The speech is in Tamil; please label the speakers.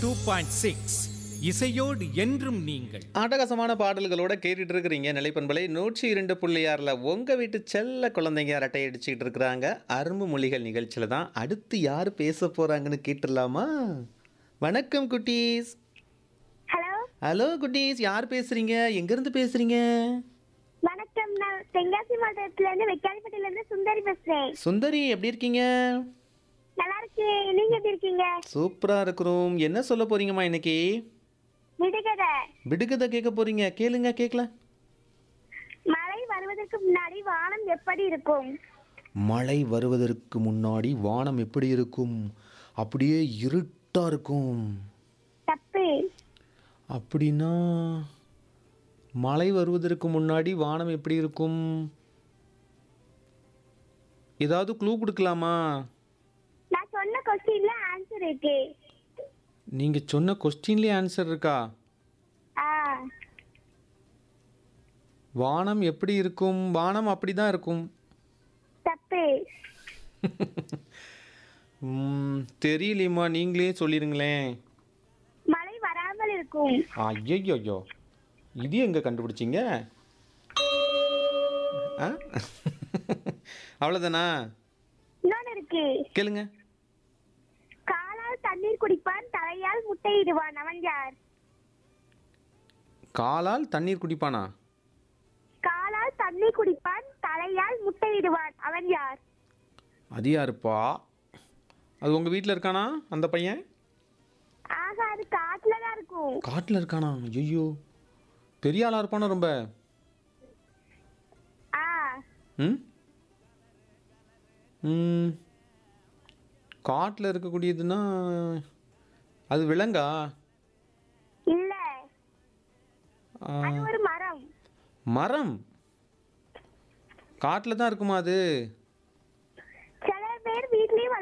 Speaker 1: டூ பாயிண்ட் சிக்ஸ் இசையோடு என்றும் நீங்கள்
Speaker 2: அட்டகாசமான பாடல்களோட கேட்டுட்டு இருக்கிறீங்க நிலைப்பண்பலை நூற்றி இரண்டு புள்ளி ஆறில் உங்கள் வீட்டு செல்ல குழந்தைங்க அரட்டை அடிச்சுக்கிட்டு இருக்கிறாங்க அரும்பு மொழிகள் நிகழ்ச்சியில் தான் அடுத்து யார் பேச போகிறாங்கன்னு கேட்டுடலாமா வணக்கம் குட்டீஸ்
Speaker 3: ஹலோ
Speaker 2: ஹலோ குட்டீஸ் யார் பேசுகிறீங்க எங்கேருந்து பேசுகிறீங்க
Speaker 3: வணக்கம் நான் தென்காசி மாவட்டத்துல இருந்து வெக்காலிப்பட்டில இருந்து சுந்தரி பேசுறேன்
Speaker 2: சுந்தரி எப்படி இருக்கீங்க
Speaker 3: நல்லா இருக்கேன் நீங்க எப்படி இருக்கீங்க
Speaker 2: சூப்பராக இருக்கிறோம் என்ன சொல்ல போகிறீங்கம்மா இன்னைக்கு
Speaker 3: விடுகதை
Speaker 2: விடுகதை கேட்க போகிறீங்க கேளுங்க கேட்கல
Speaker 3: மழை வருவதற்கு முன்னாடி வானம் எப்படி இருக்கும்
Speaker 2: மழை வருவதற்கு முன்னாடி வானம் எப்படி இருக்கும் அப்படியே இருட்டாக இருக்கும்
Speaker 3: தப்பு
Speaker 2: அப்படின்னா மழை வருவதற்கு முன்னாடி வானம் எப்படி இருக்கும் ஏதாவது க்ளூ கொடுக்கலாமா
Speaker 3: நான் சொன்ன கொஸ்டின்ல ஆன்சர் இருக்கு
Speaker 2: நீங்கள் சொன்ன கொஸ்டின்லேயே ஆன்சர் இருக்கா
Speaker 3: ஆ
Speaker 2: வானம் எப்படி இருக்கும் வானம் அப்படி தான் இருக்கும்
Speaker 3: தப்பு
Speaker 2: ம், தெரியலையேம்மா நீங்களே சொல்லிடுங்களேன்
Speaker 3: மழை வராமல் இருக்கும்
Speaker 2: ஐயோ இது எங்கே கண்டுபிடிச்சிங்க ஆ அவ்வளோதானா
Speaker 3: இன்னொன்னு இருக்கு
Speaker 2: கேளுங்க
Speaker 3: காலால் தண்ணீர் குடிப்பான் தலையால் முட்டையிடுவான் அவன் யார்
Speaker 2: காலால் தண்ணீர் குடிப்பானா
Speaker 3: காலால் தண்ணீர் குடிப்பான் தலையால் முட்டையிடுவான் அவன் யார்
Speaker 2: அது யாருப்பா அது உங்கள் வீட்டில் இருக்கானா அந்த பையன்
Speaker 3: ஆகா அது காட்டுல தான் இருக்கும்
Speaker 2: காட்டில் இருக்கானா ஐயோ பெரிய ஆளாக இருப்பானா ரொம்ப
Speaker 3: ஆ
Speaker 2: ம் ம் காட்டில் இருக்கக்கூடியதுன்னா அது விலங்கா
Speaker 3: இல்ல
Speaker 2: ஆ,
Speaker 3: அது ஒரு மரம்
Speaker 2: மரம் காட்டில் தான் இருக்குமா அது